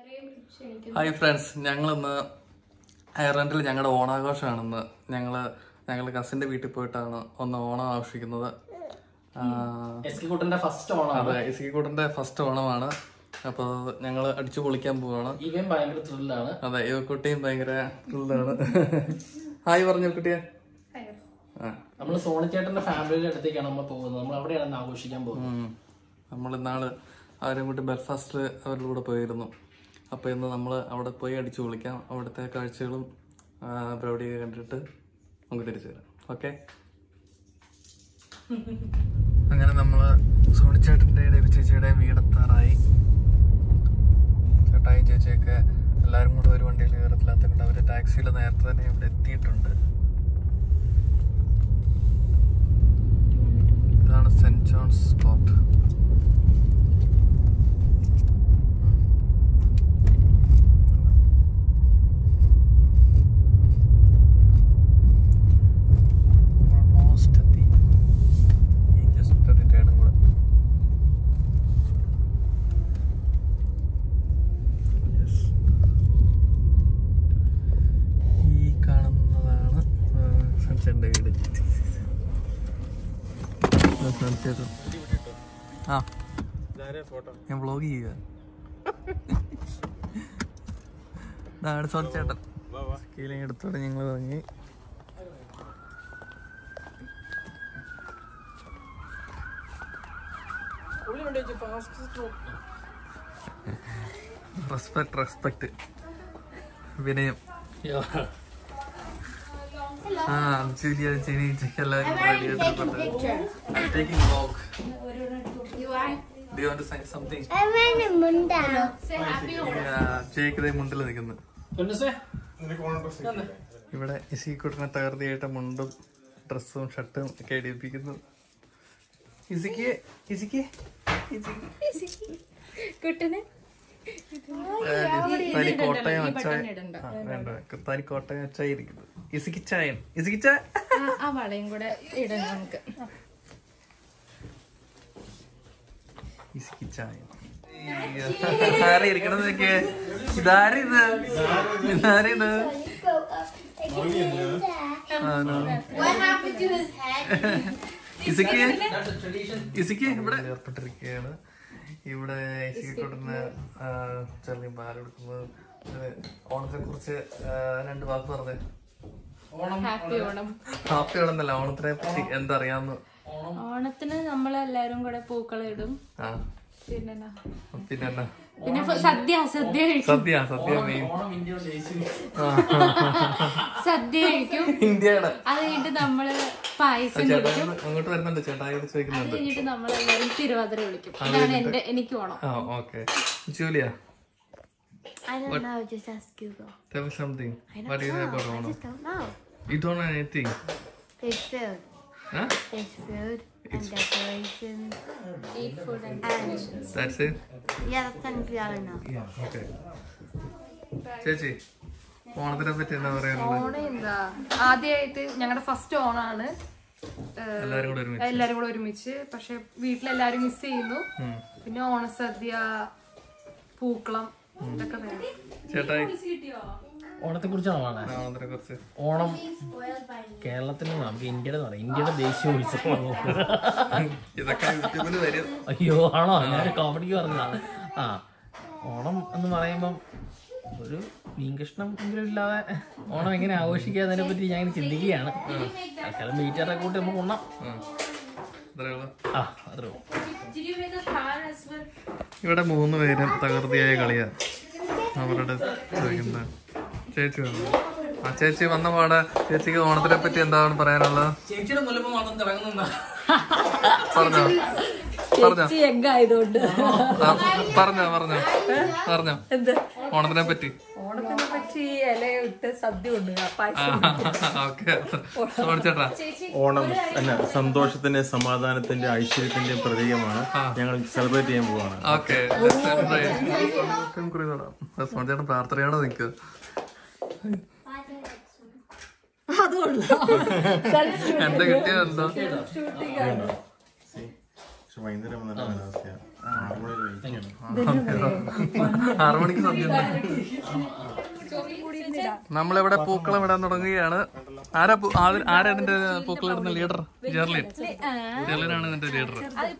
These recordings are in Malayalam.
ഹായ് ഫ്രണ്ട്സ് ഞങ്ങളിന്ന് അയർലൻഡിൽ ഞങ്ങളുടെ ഓണാഘോഷമാണെന്ന് ഞങ്ങൾ ഞങ്ങളുടെ കസിൻ്റെ വീട്ടിൽ പോയിട്ടാണ് ഒന്ന് ഓണം ആഘോഷിക്കുന്നത് ആ, എസ് കെ കുട്ടന്റെ ഫസ്റ്റ് ഓണാണ് അതെ ഇസിക്കൂട്ടൻ്റെ ഫസ്റ്റ് ഓണമാണ് അപ്പോൾ ഞങ്ങൾ അടിച്ചു പൊളിക്കാൻ പോവാണ് ഇവൻ ഭയങ്കര ത്രില്ലാണ് അതെ യുവക്കുട്ടിയും ഭയങ്കര ത്രില്ലാണ് ഹായ് പറഞ്ഞു കുട്ടിയെ ആ നമ്മൾ സോണിച്ചേട്ടന്റെ ഫാമിലിയുടെ അടുത്തേക്കാണ് നമ്മൾ പോകുന്നത് നമ്മൾ അവിടെയാണ് ഇന്ന് ആഘോഷിക്കാൻ പോകുന്നത് നമ്മൾ ഇന്നാള് അവരും കൂട്ടി ബെൽഫാസ്റ്റിൽ അവരുടെ കൂടെ പോയിരുന്നു അപ്പോൾ ഇന്ന് നമ്മൾ അവിടെ പോയി അടിച്ചു പൊളിക്കാം അവിടുത്തെ കാഴ്ചകളും പരിപാടിയൊക്കെ കണ്ടിട്ട് നമുക്ക് തിരിച്ചു വരാം ഓക്കെ അങ്ങനെ നമ്മൾ സോണിച്ചേട്ടൻ്റെ രവി ചേച്ചിയുടെ വീടെത്താറായി ചേട്ടായി ചേച്ചിയൊക്കെ എല്ലാവരും കൂടെ ഒരു വണ്ടിയിൽ കയറത്തില്ലാത്ത കൊണ്ട് അവർ ടാക്സിയിൽ നേരത്തെ തന്നെ ഇവിടെ എത്തിയിട്ടുണ്ട് ഇതാണ് സെന്റ് ജോൺസ് സ്പോട്ട് ഓൾമോസ്റ്റ് എത്തി ഈ ജസ്റ്റ് റിട്ടേണും കൂടെ Yes. ഈ കാണുന്നതാണ് സഞ്ജന്റെ വീട് സഞ്ജേട്ടൻ ആ ഞാൻ വ്ളോഗ് ചെയ്യുക ഇതാണ് സഞ്ജേട്ടൻ സ്കീലിംഗ് എടുത്തോടെ ഞങ്ങൾ തുടങ്ങി റെസ്പെക്ട് റെസ്പെക്ട് വിനയം ആ ജൂലിയ ജെനി ജെക്ക് എല്ലാവരും റെഡി ആയിട്ടുണ്ട് taking vlog do you want to say something Jake ദേ മുണ്ടിൽ നിൽക്കുന്നു പൊന്നുസേ, ഇവിടെ ഇസിക്കുട്ടിനെ തകർത്തിയായിട്ട് മുണ്ടും ഡ്രസ്സും ഷർട്ടും ഒക്കെ ഇടിപ്പിക്കുന്നു ഇസിക്ക് ഇസിക്ക് കുട്ടന് തനി കോട്ടയം അച്ചായ ആ, വേണ്ട തനി കോട്ടയം അച്ചായ ഇരിക്കുന്നു ഇസിക്ക് ചായൻ ഇസിക്ക് ചായ ആ- ആ വളയും കൂടെ ഇടണം നമുക്ക് ഇസിക്ക് ചായ ആരെ ഇരിക്കണത് നോക്കിയേ ഇതാരിത് ഇതാരിത് ആണോ ഇസിക്ക് ഇസിക്ക് ഇവിടെ ഏർപ്പെട്ടിരിക്കുകയാണ് ഇവിടെ ഇസിക്ക് കൊടുക്കുന്ന ചെറിയ പാൽ കൊടുക്കുന്നത് ഓണത്തെ കുറിച്ച് രണ്ട് വാക്ക് പറഞ്ഞേ ഹാപ്പി ഓണം ഹാപ്പി ഓണമെന്നല്ല ഓണത്തിനെ പറ്റി എന്താ അറിയാന്ന് ഓണത്തിന് നമ്മളെല്ലാരും കൂടെ പൂക്കളിടും ആ പിന്നെ പിന്നെ എന്നാ പിന്നെ ഫ- സദ്യ സദ്യ കഴിക്കും സദ്യ സദ്യ മെയിൻ ഓണം ഇന്ത്യയുടെ ദേശീയ സദ്യ കഴിക്കും ഇന്ത്യയുടെ അത് കഴിഞ്ഞിട്ട് നമ്മള് പായസം ചേട്ടാ കുടിക്കും അങ്ങോട്ട് വരുന്നുണ്ട് ചേട്ടായോട് അത് ചോദിക്കുന്നുണ്ട് കഴിഞ്ഞിട്ട് നമ്മളെല്ലാരും തിരുവാതിര വിളിക്കും ഇതാണ് എന്റെ എനിക്ക് ഓണം ആ okay Julia I don't know, just ask Google. tell me something what do you know about I Onam just don't know. you don't know anything There's food. huh There's food and decorations. Eat food and And that's it yeah, that's something I don't know. yeah okay ചേച്ചി ഓണത്തിനെ പറ്റി എന്താ പറയാനുള്ളത് ഓണം എന്താ ആദ്യമായിട്ട് ഞങ്ങളുടെ ഫസ്റ്റ് ഓണാണ് ഏഹ്, എല്ലാരും കൂടെ ഒരുമിച്ച് എല്ലാരും കൂടെ ഒരുമിച്ച് പക്ഷെ വീട്ടിലെല്ലാരും മിസ് ചെയ്യുന്നു ഉം. പിന്നെ ഓണസദ്യ പൂക്കളം ഇതൊക്കെ തന്നെ ചേട്ടായി ഓണത്തെ കുറിച്ചാണ് പറയുന്നത് ഓണത്തിനെ കുറിച്ച് ഓണം കേരളത്തിന് നമുക്ക് ഇന്ത്യയുടെ എന്ന് പറയാം ഇന്ത്യയുടെ ദേശീയ ഉത്സവമാണ് ഇതൊക്കെ യൂട്യൂബിൽ വരും അയ്യോ ആണോ ഞാൻ കോമഡിക്ക് പറഞ്ഞതാ ആ ഓണം എന്ന് പറയുമ്പം ഒരു മീൻകഷ്ണം എങ്കിലും ഇല്ലാതെ ഓണം എങ്ങനെ ആഘോഷിക്കുക എന്നതിനെ പറ്റി ഞാൻ ഇങ്ങനെ ചിന്തിക്കുകയാണ് തൽക്കാലം മീറ്ററെ കൂട്ടി നമുക്ക് ഉണ്ണാം ഉം. ഇത്രയേ ഉള്ളൂ ആ അത്രേ ഉള്ളൂ ഇവിടെ മൂന്ന് പേരും തകൃതിയായ കളിയാ അവരുടെ ചോദിക്കുന്നത് ചേച്ചി വന്നു ആ ചേച്ചി വന്ന പാടെ ചേച്ചിക്ക് ഓണത്തിനെ പറ്റി എന്താണ് പറയാനുള്ളത് ചേച്ചിയുടെ മുല്ലപ്പം മാത്രം തിറങ്ങുന്ന പറഞ്ഞോ പറഞ്ഞോ എഗ്ഗായതുകൊണ്ട് ആ, പറഞ്ഞോ പറഞ്ഞോ പറഞ്ഞോ ഓണത്തിനെ പറ്റി ഓണത്തിനെ പറ്റി ഇലയിട്ട് സദ്യ ഉണ്ട് ഓക്കെ ഓടിച്ചേട്ടാ ഓണം അല്ല സന്തോഷത്തിന്റെ സമാധാനത്തിന്റെ ഐശ്വര്യത്തിന്റെ പ്രതീകമാണ് ഞങ്ങൾ സെലിബ്രേറ്റ് ചെയ്യാൻ പോവാണ് ഓക്കെ ചേട്ടൻ പ്രാർത്ഥനയോടെ നിൽക്കുക എന്താ കിട്ടിയത് എന്തോ പക്ഷെ ഭയങ്കര നല്ല കാലാവസ്ഥയാണ് ആറുമണി കഴിഞ്ഞ് സദ്യയാണ് ആറു മണിക്ക് സദ്യ നമ്മളിവിടെ പൂക്കളം ഇടാൻ തുടങ്ങുകയാണ് ആരാ പൂ- ആര്- ആരാ ഇതിന്റെ പൂക്കളം ഇടുന്ന ലീഡർ ജെർലിൻ ജെർലിനാണ് ഇതിന്റെ ലീഡർ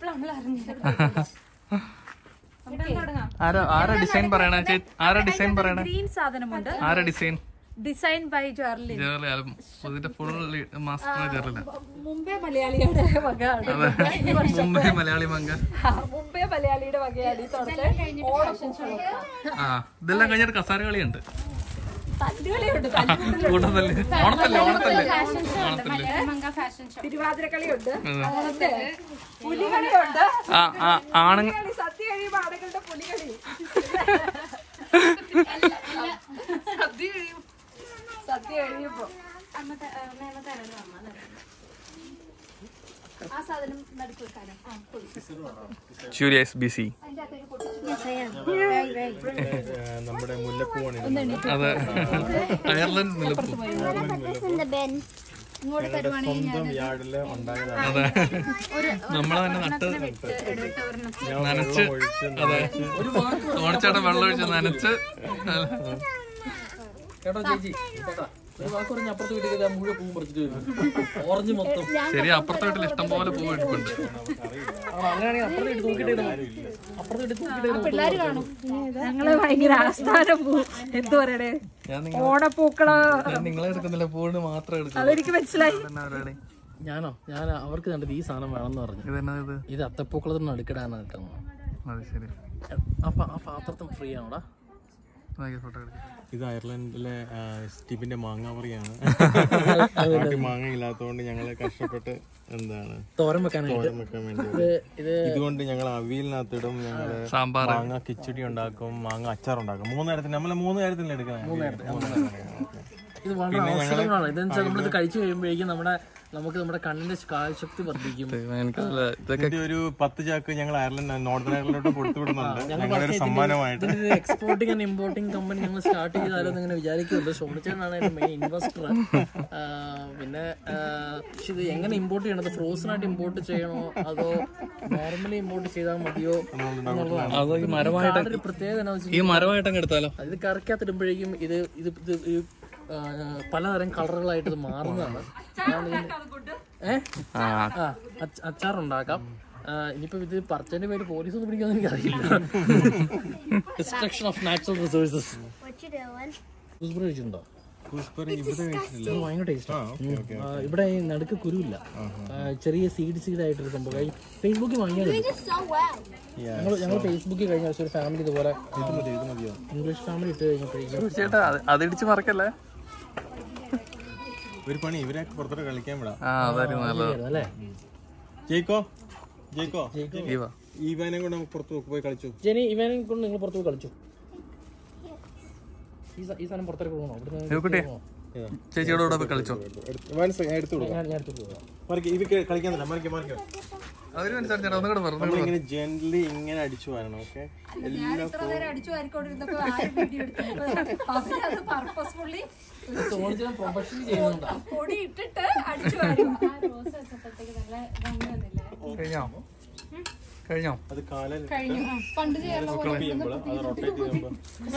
ആരാ ആരാ ഡിസൈൻ പറയണേ ചേ- ആരാ ഡിസൈൻ പറയണേ ഗ്രീൻ സാധനമുണ്ട് ആരാ design design by Jerlin Jerly ഇതിന്റെ ഫുൾ മാസ്റ്റർ ജെർലിന മുംബൈ മലയാളിയുടെ വകയാണ് മുംബൈ മലയാളി മങ്ക മുംബൈ മലയാളിയുടെ വകയാണ് ഈ തുടക്കം ഓണപ്പൂക്കളം ആ ഇതെല്ലാം കഴിഞ്ഞിട്ട് കസാര കളിയുണ്ട് തല്ലുകളിയുണ്ട് ഓണത്തല്ലേ ഓണത്തല്ലേ ഓണത്തല്ലേ ഓണത്തല്ലേ ഫാഷൻ ഷോ തിരുവാതിരക്കളിയുണ്ട് ഓണത്തെ പുലികളിയുണ്ട് ആ ആ ആണ് കളി സദ്യ കഴിയുമ്പോ ആളുകളുടെ പുലികളി സദ്യ കഴിയും സദ്യ കഴിയുമ്പോ ആ സാധനം നടുക്ക് വെക്കാനോ ആ കൊടുക്കും curious B C Yes, I am. Very, very. നമ്മുടെ മുല്ലപ്പൂവാണ് അതെ അയർലൻഡ് മുല്ലപ്പൂ This in the bin. ഞങ്ങളുടെ സ്വന്തം യാർഡില് ഉണ്ടായതാണ് അതെ നമ്മളെ തന്നെ നട്ട് ഞങ്ങൾ നനച്ച് വെള്ളം ഒഴിച്ച് അതെ ഓണച്ചേട്ടൻ വെള്ളം ഒഴിച്ച് നനച്ച് കേട്ടോ ചേച്ചി കേട്ടോ ഒരു വാക്ക് പറഞ്ഞ അപ്പുറത്ത് വീട്ടിൽ മുഴുവൻ പൂവും പറിച്ചിട്ട് വരും ഓറഞ്ച് മൊത്തം ശരി അപ്പുറത്തെ വീട്ടിൽ ഇഷ്ടം പോലെ പൂ എടുപ്പുണ്ട് ആണോ, അങ്ങനെയാണെങ്കിൽ അപ്പുറത്ത് വീട്ടിൽ തൂക്കിട്ട് അപ്പുറത്ത് വീട്ടിൽ തൂക്കിട്ട് പിള്ളേര് കാണും ഞങ്ങള് ഭയങ്കര ആസ്ഥാനം പോ എന്തു പറയണേ ഞാൻ നിങ്ങൾ ഓണപ്പൂക്കള ഞാൻ നിങ്ങളെ എടുക്കുന്നില്ല പൂവിന് മാത്രം എടുക്കും അതെനിക്ക് മനസ്സിലായി ഇതെന്നാ പരിപാടി ഞാനോ ഞാൻ അവർക്ക് കണ്ടത് ഈ സാധനം വേണമെന്ന് പറഞ്ഞു ഇതെന്നാ ഇത് ഇത് അത്തപ്പൂക്കളത്തിന് അടുക്കിടാനാണ് കേട്ടോ അത് ശരി അപ്പൊ ആ പാത്രത്തിന് ഫ്രീ ആണോടാ ഫോട്ടോ എടുക്കാം ഇത് അയർലൻഡിലെ ആ, സ്റ്റീവിന്റെ മാങ്ങാപറിയാണ് നാട്ടിൽ മാങ്ങ ഇല്ലാത്തതുകൊണ്ട് ഞങ്ങള് കഷ്ടപ്പെട്ട് എന്താണ് തോരൻ വെക്കാനായിട്ട് തോരൻ വെക്കാൻ വേണ്ടി ഇത് ഇതുകൊണ്ട് ഞങ്ങൾ അവിയലിനകത്തിടും ഞങ്ങള് സാമ്പാർ മാങ്ങ കിച്ചടി ഉണ്ടാക്കും മാങ്ങ അച്ചാർ ഉണ്ടാക്കും മൂന്ന് നേരത്തിന് നമ്മള് മൂന്ന് നേരത്തിന് എടുക്കുന്നത് ഇത് വളരെ അവസരങ്ങളാണ് ഇതെന്ന് വെച്ചാൽ നമ്മളിത് കഴിച്ചു കഴിയുമ്പോഴേക്കും നമ്മുടെ നമുക്ക് നമ്മുടെ കണ്ണിന്റെ കാഴ്ചശക്തി വർദ്ധിക്കും എനിക്കല്ല ഇതൊക്കെ ഇതിന്റെ ഒരു പത്ത് ചാക്ക് ഞങ്ങൾ അയർലൻഡ് നോർത്തേൺ അയർലൻഡിലോട്ട് കൊടുത്തു വിടുന്നുണ്ട് ഞങ്ങളുടെ ഒരു സമ്മാനമായിട്ട് ഇതിന്റെ എക്സ്പോർട്ടിംഗ് ആൻഡ് ഇമ്പോർട്ടിംഗ് കമ്പനി ഞങ്ങൾ സ്റ്റാർട്ട് ചെയ്താലോ എന്ന് ഇങ്ങനെ വിചാരിക്കുന്നുണ്ട് ഷോണിച്ചാണ് അതിന്റെ മെയിൻ ഇൻവെസ്റ്റർ പിന്നെ ആ, പക്ഷെ ഇത് എങ്ങനെ ഇമ്പോർട്ട് ചെയ്യണത് ഫ്രോസൺ ആയിട്ട് ഇമ്പോർട്ട് ചെയ്യണോ അതോ നോർമലി ഇമ്പോർട്ട് ചെയ്താൽ മതിയോ എന്നുള്ളതാണ് അത് ഈ മരമായിട്ട് ഒരു പ്രത്യേകത എന്നാ വെച്ചാൽ ഈ മരമായിട്ട് അങ്ങ് എടുത്താലോ ഇത് കറിക്കകത്തിടുമ്പോഴേക്കും ഇത് ഇത് ഇത് ഈ ആ, പലതരം കളറുകളായിട്ട് ഇത് മാറുന്നതാണ് അതാണ് ഇതിന്റെ- ഏ ആ ആ അച്ച- അച്ചാറുണ്ടാക്കാം ആ, ഇനിയിപ്പോ ഇത് പറിച്ചതിന്റെ പേര് പോലീസ് ഒന്നും പിടിക്കാന്ന് എനിക്കറിയില്ല destruction of natural resources What you doing? Gooseberry കഴിച്ചിട്ടുണ്ടോ കൂസ്ബറി ഇവിടെ കഴിച്ചിട്ടില്ല ഇത് ഭയങ്കര ടേസ്റ്റ് ഇവിടെ ഈ നടുക്ക് കുരുവില്ല ആ, ചെറിയ സീഡ് സീഡ് ആയിട്ടൊരു സംഭവം ഫേസ്ബുക്കിൽ വാങ്ങിയാൽ മതി So well. ഞങ്ങൾ ഞങ്ങൾ ഫേസ്ബുക്കിൽ കഴിഞ്ഞ ദിവസം ഒരു ഫാമിലി ഇതുപോലെ ഇത് മതി ഇത് മതിയോ ഇംഗ്ലീഷ് ഫാമിലി ഇട്ട് കഴിഞ്ഞപ്പോഴേക്കും ചേട്ടാ അത് അതിടിച്ച് മറക്കല്ലേ ഒരു പണി ഇവരെ പുറത്തോട്ട് കളിക്കാൻ വിടാം ആ അതായിരുന്നു നല്ലത് അല്ലേ ജയിക്കോ ജയിക്കോ ഈവ ഈ വാനെ കൊണ്ട് നമുക്ക് പുറത്ത് പോയി കളിച്ചു ജെനി ഇവനെ കൊണ്ട് നിങ്ങൾ പുറത്ത് പോയി കളിച്ചു ഈ സ- ഈ സാധനം പുറത്തേക്ക് പോകണോ ഇവിടുന്ന് കുട്ടി ചേച്ചിയുടെ കൂടെ പോയി കളിച്ചോ എടുത്തു കൊടുക്കാം ഞാൻ ഞാൻ എടുത്തിട്ട് പോകാം മറിക്ക് ഇവക്ക് കളിക്കാൻ തന്നെ മറിക്ക് മറിക്കോ അവര് മനസ്സിലാക്കി ഒന്നുകൂടെ പറഞ്ഞു നമ്മളിങ്ങനെ ജെന്റലി ഇങ്ങനെ അടിച്ചു വരണം ഓക്കെ എല്ലാം ഇത്ര നേരം അടിച്ചു വാരിക്കൊണ്ടിരുന്നപ്പോ ആരും വീഡിയോ എടുത്തു അവരത് പർപ്പസ്ഫുള്ളി പ്രൊഫഷണൽ ചെയ്യുന്നുണ്ടോ പൊടി ഇട്ടിട്ട് അടിച്ചു വാരി റോസ് വെച്ചപ്പോഴത്തേക്ക് നല്ല ഭംഗി വന്നില്ലേ കഴിഞ്ഞോ കഴിഞ്ഞോ അത് കാലൻ പണ്ട് ചെയ്യാൻ ചെയ്യുമ്പോൾ അത് റൊട്ടേറ്റ് ചെയ്യുമ്പോൾ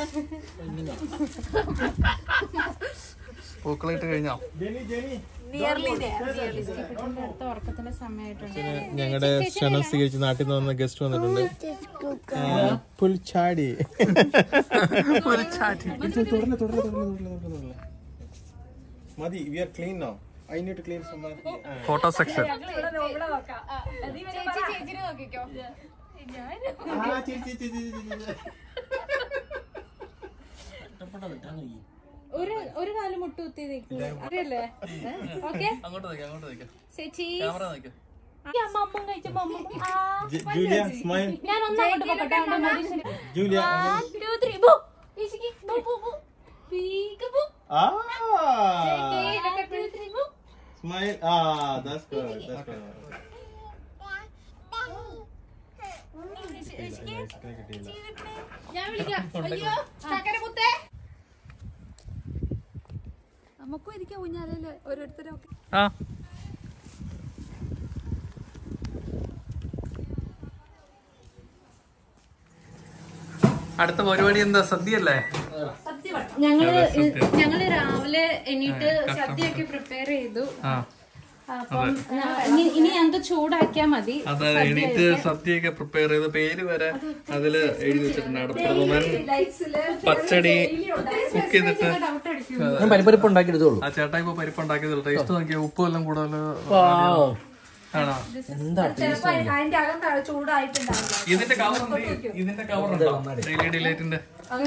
പൂക്കളിട്ട് കഴിഞ്ഞോ ജെനി ജെനി അടുത്ത ഉറക്കത്തിന്റെ സമയമായിട്ടുണ്ട് ഞങ്ങളുടെ ക്ഷണം സ്വീകരിച്ച് നാട്ടിൽ നിന്ന് വന്ന ഗസ്റ്റ് വന്നിട്ടുണ്ട് Just Google. ആ, പുൽച്ചാടി ഒരു ചാറ്റി തുടർന്ന് തുടർന്ന് തുടർന്ന് തുടർന്ന് തുടർന്ന് മതി we are clean no I need to clean photo section ചേച്ചി ചേച്ചിനെ നോക്കിക്കോ ഒരു ഒരു കാലം മുട്ടുകുത്തി അറിയല്ലേ ഓക്കെ അങ്ങോട്ട് നിൽക്കാം അങ്ങോട്ട് നിൽക്കാം ചേച്ചി ക്യാമറ നിൽക്കാം അമ്മ അമ്മ കഴിച്ചപ്പോ അമ്മ ആ ജൂലിയ സ്മൈൽ ഞാൻ ഒന്നങ്ങോട്ട് പോകട്ടെ അവിടെ മനുഷ്യന് Julia One, two, three, boo. Ishiki, boo, boo, boo. Peekaboo. ആ Okay, one, two, three, boo. Smile ആ ദാറ്റ്സ് ഗുഡ് ദാറ്റ്സ് ഗുഡ് കിട്ടിയില്ല ഞാൻ വിളിക്കാം അയ്യോ ചക്കര കുത്തേ നമുക്കും ഇരിക്കാം ഊഞ്ഞാലയില് ഓരോരുത്തരൊക്കെ ആ അടുത്ത പരിപാടി എന്താ സദ്യയല്ലേ ഞങ്ങള് ഞങ്ങള് രാവിലെ എണീറ്റ് സദ്യയൊക്കെ പ്രിപ്പയർ ചെയ്തു ആ അപ്പം ഞ- ഇനി- ഇനി ഞങ്ങൾക്ക് ചൂടാക്കിയാ മതി അതെ എണീറ്റ് സദ്യയൊക്കെ പ്രിപ്പയർ ചെയ്ത് പേര് വരെ അതില് എഴുതി വെച്ചിട്ടുണ്ട് അടപ്രഥമൻ പച്ചടി കുക്ക് ചെയ്തിട്ട് ഞാൻ പരിപ്പരിപ്പ് ഉണ്ടാക്കിയെടുത്തോളൂ ആ ചേട്ടാ ഇപ്പൊ പരിപ്പുണ്ടാക്കിയതല്ല ടേസ്റ്റ് നോക്കിയ ഉപ്പ് എല്ലാം കൂടുതൽ ആണോ എന്താ ചിലപ്പോ അതിന്റെ അകം ത- ചൂടായിട്ടുണ്ടാവില്ല ഇതിന്റെ കവർ ഇതിന്റെ കവർ ഡെയിലി ഡിലൈറ്റിന്റെ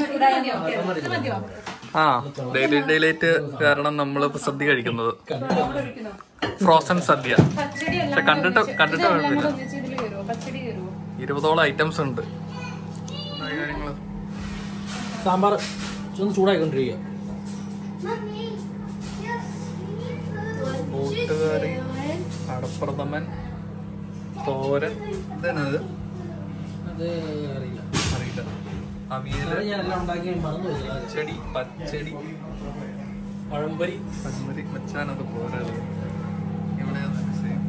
ആ ഡെയിലി ഡിലൈറ്റ് കാരണം നമ്മൾ സദ്യ കഴിക്കുന്നത് ഫ്രോസൺ സദ്യ പച്ചടി പക്ഷെ കണ്ടിട്ട് കണ്ടിട്ട് കുഴപ്പമില്ല ഇതിൽ കയറുമോ പച്ചടി കയറുമോ ഇരുപതോളം ഐറ്റംസ് ഉണ്ട് എന്താ ഈ കാര്യങ്ങള് സാമ്പാർ ഒന്ന് ചൂടായിക്കൊണ്ടിരിക്കുക കൂട്ടുകറി അടപ്രഥമൻ തോരൻ ഇതെന്നത് അത് അറിയില്ല അറിയില്ല അവിയല് അത് ഞാൻ എല്ലാം ഉണ്ടാക്കി മറന്നു പോയി പച്ചടി പച്ചടി പഴംപൊരി പച്ചമരി വെച്ചാനത് പോരത് ഇവിടെ അത് same.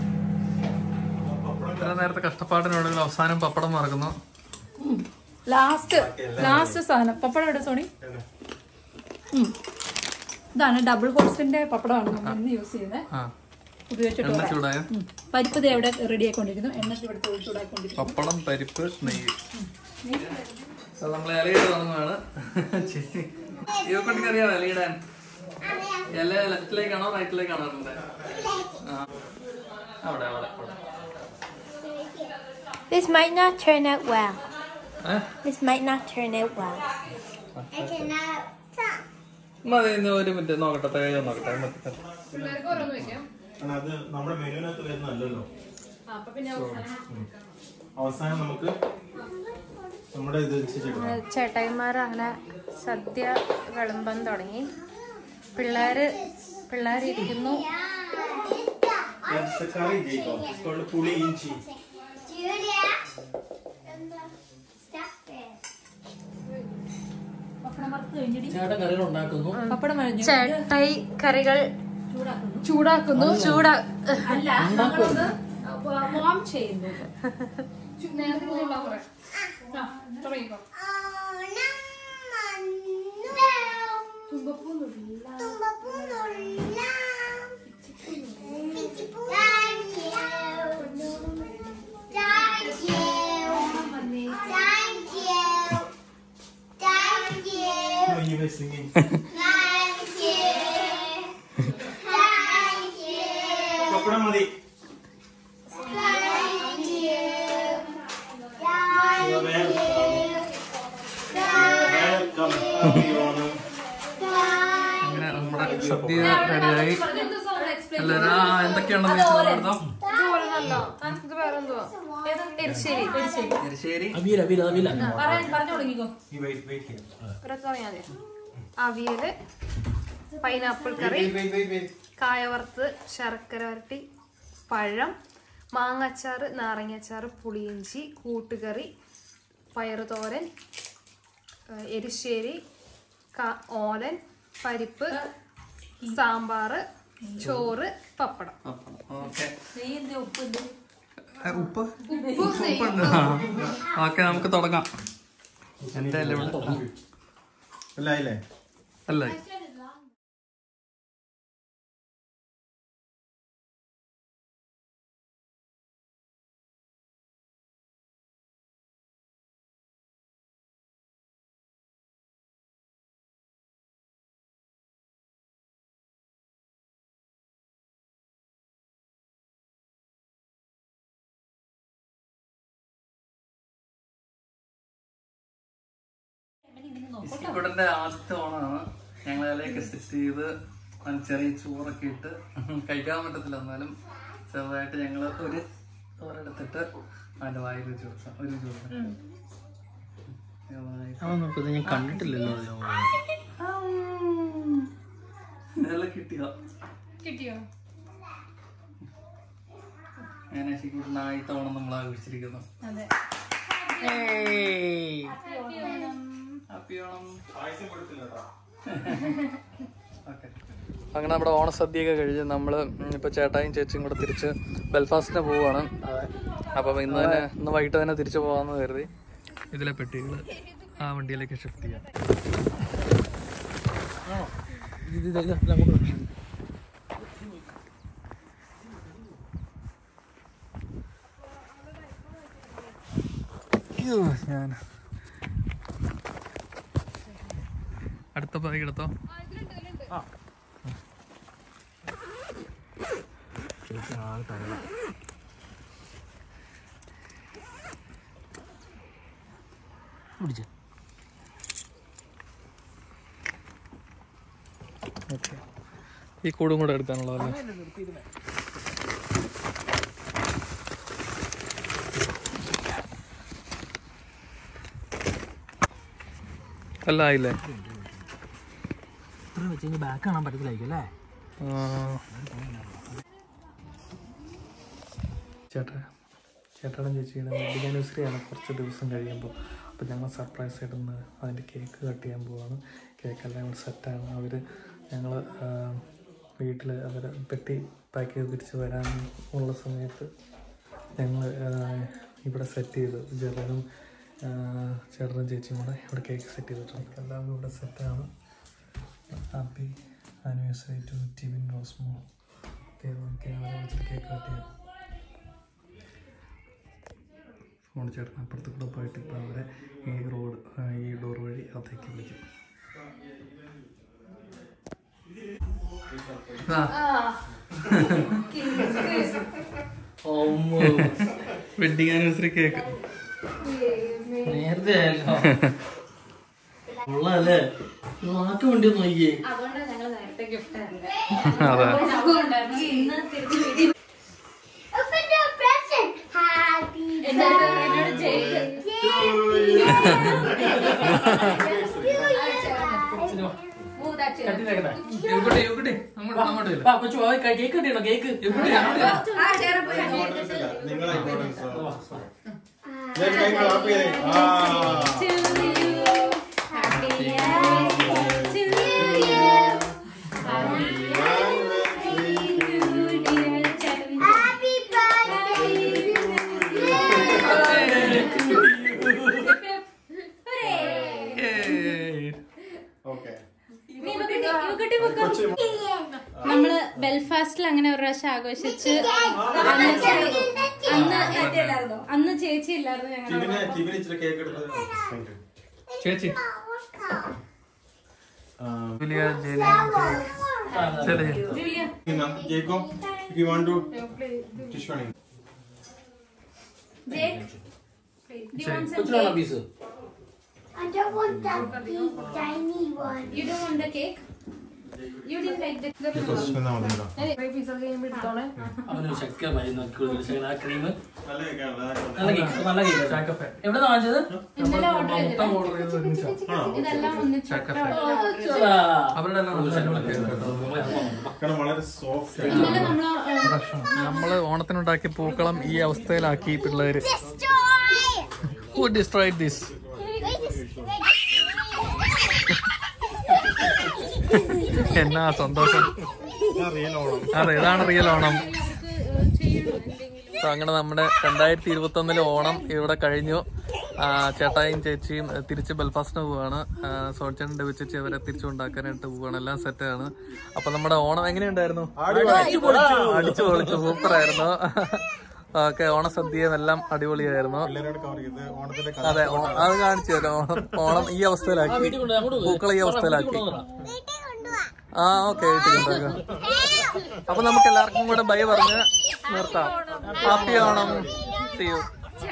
ഇത്ര നേരത്തെ കഷ്ടപ്പാടിനൊടുവിൽ അവസാനം പപ്പടം മറക്കുന്നു ലാസ്റ്റ് ലാസ്റ്റ് സാധനം പപ്പടം എവിടെ സോണി ഉം. ഇതാണ് ഡബിൾ ഹോഴ്സിന്റെ പപ്പടമാണ് നമ്മൾ ഇന്ന് യൂസ് ചെയ്യുന്നത് ആ ഉപയോഗിച്ചിട്ട് എണ്ണ ചൂടായ പരിപ്പ് ദേ അവിടെ റെഡി ആയിക്കൊണ്ടിരിക്കുന്നു എണ്ണ ഇവിടെ ചൂടായിക്കൊണ്ടിരിക്കുന്നു പപ്പടം പരിപ്പ് നെയ്യ് അത് നമ്മൾ ഇലയിട്ട് തുടങ്ങുകയാണ് ഇവക്കൊണ്ടിക്ക് അറിയാമോ ഇലയിടാൻ ഇല ലെഫ്റ്റിലേക്കാണോ റൈറ്റിലേക്കാണോ ഇടണ്ടേ? ആ അവിടെ അവിടെ അവിടെ This might not turn out well. ഏ? This might not turn out well. I cannot. മതി ഇന്ന് ഒരു മിനിറ്റ് നോക്കട്ടെ തേജ നോക്കട്ടെ മതി, മതി. പിള്ളേർക്ക് ഓരോന്ന് വെക്കാം അത് നമ്മുടെ മെനുവിനകത്ത് വരുന്നല്ലോ ആ, അപ്പൊ പിന്നെ അവസാനം അവസാനം നമുക്ക് നമ്മുടെ ഇത് അനുസരിച്ച് ചേട്ടായിമാർ അങ്ങനെ സദ്യ വിളമ്പാൻ തുടങ്ങി പിള്ളേര് പിള്ളേരിരിക്കുന്നു കറി ജയിക്കോ ഇതുകൊണ്ട് പുളി ഇഞ്ചി Julia. Stop it. പപ്പടം വറുത്ത് കഴിഞ്ഞിട്ട് ചേട്ടൻ കറികൾ ഉണ്ടാക്കുന്നു പപ്പടം വരഞ്ഞു ചേട്ടായി കറികൾ ചൂടാക്കുന്നു ചൂടാ അല്ല നമ്മളൊന്ന് വാം ചെയ്യുന്നു ചു- നേരത്തെ ഇങ്ങനെയുള്ള കുറെ. ആ, തുടങ്ങിക്കോ. തുമ്പപ്പൂന്നുള്ളില്ല. പപ്പടം മതി വെൽക്കം അങ്ങനെ നമ്മുടെ സദ്യ റെഡിയായി പറഞ്ഞെന്തോ സോണ explain എല്ലാരും ആ എന്തൊക്കെയാണെന്ന് ചോദിച്ചോ ഇത് വേറെന്തോ എരിശ്ശേരി എരിശ്ശേരി അവിയൽ അവിയൽ അവിയൽ പറയാൻ പറഞ്ഞു തുടങ്ങിക്കോ അവിയല് പൈനാപ്പിൾ കറി കായവറുത്ത് ശർക്കര വരട്ടി പഴം മാങ്ങച്ചാറ് നാരങ്ങച്ചാറ് പുളിയിഞ്ചി കൂട്ടുകറി പയറുതോരൻ ഏഹ് എരിശ്ശേരി ക- ഓലൻ പരിപ്പ് സാമ്പാറ് ചോറ് പപ്പടം ഓക്കെ നെയ്യ് ഉപ്പ് ഉണ്ട് ഉപ്പ് ഉപ്പുണ്ട് ഓക്കെ നമുക്ക് തുടങ്ങാം എന്റെ അല്ലേ ഇവിടെ അല്ല ഇല്ലേ അല്ല ഇസ്റ്റിക്കുടന്റെ ആദ്യത്തെ ഓണമാണ് ഞങ്ങൾ ഇലയൊക്കെ സെറ്റ് ചെയ്ത് അതിന് ചെറിയ ചോറൊക്കെ ഇട്ട് കഴിക്കാൻ പറ്റത്തില്ല എന്നാലും ചെറുതായിട്ട് ഞങ്ങൾ ഒരു ചോറെടുത്തിട്ട് അതിന്റെ വായിൽ വെച്ച് കൊടുക്കാം ഒരു ചോറ് അവൻ നോക്കുന്നത് ഞാൻ കണ്ടിട്ടില്ലല്ലോ ഇതെല്ലാം കിട്ടിയോ കിട്ടിയോ അങ്ങനെ ശരിക്കും ആദ്യത്തെ ഓണം നമ്മൾ ആഘോഷിച്ചിരിക്കുന്നു അതെ ഹാപ്പി ഓണം ഓക്കെ അങ്ങനെ നമ്മുടെ ഓണസദ്യയൊക്കെ കഴിഞ്ഞ് നമ്മൾ ഇപ്പോൾ ചേട്ടായും ചേച്ചിയും കൂടെ തിരിച്ച് ബെൽഫാസ്റ്റിന് പോവുകയാണ് അപ്പം ഇന്ന് തന്നെ ഇന്ന് വൈകിട്ട് തന്നെ തിരിച്ചു പോകാമെന്ന് കരുതി ഇതിലെ പെട്ടികൾ ആ വണ്ടിയിലേക്ക് ഷിഫ്റ്റ് ചെയ്യാം ഇത് ഇത് ഇത് ഇത് അങ്ങോട്ട് വെക്ക്. അയ്യോ, ഞാൻ അടുത്ത ബാഗ് എടുത്തോ പിടിച്ച് ഓക്കെ ഈ കൂടും കൂടെ എടുക്കാനുള്ളതല്ലേ എല്ലാം ആയില്ലേ ഇത്രയും വെച്ച് കഴിഞ്ഞാൽ ബാക്ക് കാണാൻ പറ്റത്തില്ലായിരിക്കും അല്ലേ ചേട്ടാ ചേട്ടാടും ചേച്ചിയുടെ വെഡിങ് ആനിവേഴ്സറിയാണ് കുറച്ച് ദിവസം കഴിയുമ്പോൾ അപ്പോൾ ഞങ്ങൾ സർപ്രൈസ് ആയിട്ടൊന്ന് അതിൻ്റെ കേക്ക് കട്ട് ചെയ്യാൻ പോവാണ് കേക്കെല്ലാം ഇവിടെ സെറ്റാണ് അവർ ഞങ്ങൾ വീട്ടിൽ അവർ പെട്ടി പാക്ക് ചെയ്ത് തിരിച്ച് വരാൻ ഉള്ള സമയത്ത് ഞങ്ങൾ ഇവിടെ സെറ്റ് ചെയ്തു ജെറനും ചേട്ടനും ചേച്ചിയും കൂടെ ഇവിടെ കേക്ക് സെറ്റ് ചെയ്തിട്ടുണ്ട് എല്ലാവരും ഇവിടെ സെറ്റാണ് happy anniversary to Tivin Rosmo camera വെച്ചിട്ട് കേക്ക് കട്ട് ചെയ്യാം ഫോൺ ചേട്ടൻ അപ്പുറത്ത് കൂടെ പോയിട്ട് ഇപ്പോൾ അവരെ ഈ റോഡ് ആ, ഈ ഡോർ വഴി അകത്തേക്ക് വിളിക്കും വെഡിങ് ആനിവേഴ്സറി കേക്ക് നേരത്തെ ആയല്ലോ ഉള്ളതല്ലേ വാക്ക് വേണ്ടി ഒന്ന് നോക്കിയേ അതുകൊണ്ടാണ് ഞങ്ങൾ നേരത്തെ ഗിഫ്റ്റ് തരുന്നത് അതെ അതുകൊണ്ടായിരുന്നു ഇന്ന് തിരിച്ച് വീട്ടിൽ Open your present. Happy എന്നോട് എന്നോട് ജയിക്ക് എവിടെ എവിടെ അങ്ങോട്ട് അങ്ങോട്ട് ഇല്ല വാ, കൊച്ചു വാ, കേക്ക് കട്ടിയണോ കേക്ക് നിങ്ങളെ ഹാപ്പി ആ Happy birthday. ഓക്കെ നമ്മള് ബെൽഫാസ്റ്റിൽ അങ്ങനെ ഒരു പ്രാവശ്യം ആഘോഷിച്ച് അന്ന് ചേ- അന്ന് അന്ന് ചേച്ചി ഇല്ലായിരുന്നു ഞങ്ങൾ ടിവിന് ടിവിന് ഇച്ചിരി കേക്ക് എടുത്തത് താങ്ക് യു ചേച്ചി വലിയ ജയിലിൽ ചെറിയ Jacob, if you want to tissue on കൊച്ചിനാണോ piece I don't want that big tiny one. You don't want the cake? You didn't like the അവനൊരു ശക്തമായി നോക്കി ആ ക്രീം നല്ല കേക്കാണ് നല്ല കേക്ക് നല്ല കേക്ക് എവിടെ വാങ്ങിച്ചത് ഇന്നലെ ഓർഡർ ചെയ്തത് ഓർഡർ ചെയ്ത് ഒരുമിച്ചാ ഇതെല്ലാം ഒന്നിച്ച് അവരുടെ എല്ലാം നല്ല അടിപൊളി cake കേട്ടോ. കാരണം വളരെ സോഫ്റ്റ് ആണ് ഇന്നലെ നമ്മള് നമ്മള് ഓണത്തിനുണ്ടാക്കിയ പൂക്കളം ഈ അവസ്ഥയിലാക്കി പിള്ളേര് Destroy! Who destroyed this? എന്നാ സന്തോഷം റിയൽ ഓണം അതെ ഇതാണ് റിയൽ ഓണം അപ്പൊ അങ്ങനെ നമ്മുടെ രണ്ടായിരത്തി ഇരുപത്തി ഒന്നിലെ ഓണം ഇവിടെ കഴിഞ്ഞു ആ, ചേട്ടായും ചേച്ചിയും എ, തിരിച്ച് ബെൽഫാസ്റ്റിന് പോവാണ് സോൾച്ചൻ ഡെവി ചേച്ചി അവരെ തിരിച്ചു കൊണ്ടാക്കാനായിട്ട് പോവാണ് എല്ലാം സെറ്റാണ് അപ്പൊ നമ്മുടെ ഓണം എങ്ങനെയുണ്ടായിരുന്നു അടിച്ചു പൊളിച്ചു സൂപ്പർ ആയിരുന്നു ഓക്കെ ഓണസദ്യയും എല്ലാം അടിപൊളിയായിരുന്നു പിള്ളേരോട് കവർ ചെയ്ത് ഓണത്തിന്റെ അതെ ഓ- അത് കാണിച്ചു തരാം ഓണം ഓണം ഈ അവസ്ഥയിലാക്കി പൂക്കളെ ഈ അവസ്ഥയിലാക്കി ആ ഓക്കെ അപ്പൊ നമുക്ക് എല്ലാവർക്കും കൂടെ ബൈ പറഞ്ഞ് നിർത്താം ഹാപ്പി ഓണം See you.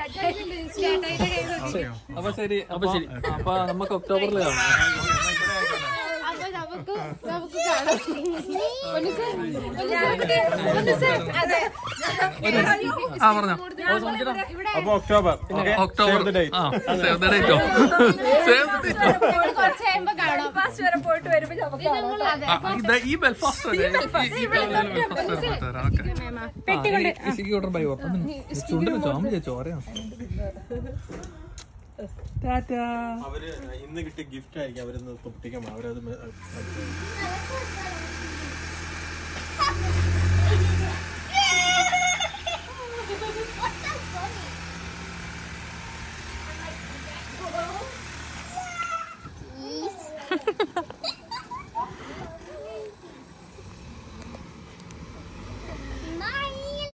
അപ്പൊ ശരി അപ്പൊ ശരി അപ്പൊ നമുക്ക് ഒക്ടോബറിൽ കാണാം അപ്പൊ നമുക്ക് നമുക്ക് കാണാം ഒന്ന് സർ, ഒന്ന് സർ, ഒന്ന് സർ, അതെ. ആ പറഞ്ഞോ അപ്പൊ ഒക്ടോബർ ഒക്ടോബർ ആ സേവ് ദ ഡേറ്റോ സേവ് ദ ഡേറ്റോ നമ്മൾ കുറച്ച് കഴിയുമ്പോ കാണാം വരെ പോയിട്ട് വരുമ്പോ നമുക്ക് ഞങ്ങൾ അതെ ഇത് ഈ ബെൽഫാസ്റ്റ് അല്ലേ ഈ- ഈ ബെൽഫാസ്റ്റ് വരെ ഓക്കെ ഓർഡർ ബൈ ഓർഡർ ചുണ്ടിന് ചോമ്പ ചോരയാണ് അവര് ഇന്ന് കിട്ടിയ ഗിഫ്റ്റ് ആയിരിക്കും അവരൊന്ന് പൊട്ടിക്കാൻ അവരത് മെ-